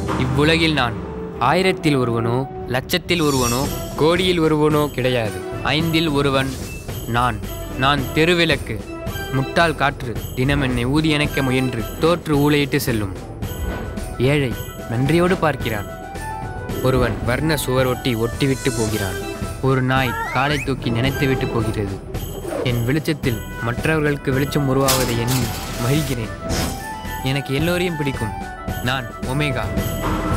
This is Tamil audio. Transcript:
இவ்வுலகில் நான் ஆயிரத்தில் ஒருவனோ லட்சத்தில் ஒருவனோ கோடியில் ஒருவனோ கிடையாது ஐந்தில் ஒருவன் நான் நான் தெருவிளக்கு முட்டாள் காற்று தினம் என்னை ஊதியணைக்க முயன்று தோற்று ஊழையிட்டு செல்லும் ஏழை நன்றியோடு பார்க்கிறான் ஒருவன் வர்ண சுவர் ஒட்டி ஒட்டிவிட்டு போகிறான் ஒரு நாய் காலை தூக்கி நினைத்துவிட்டு போகிறது என் வெளிச்சத்தில் மற்றவர்களுக்கு வெளிச்சம் உருவாவதை எண்ணி மகிழ்கிறேன் எனக்கு எல்லோரையும் பிடிக்கும் நான் ஒமேகா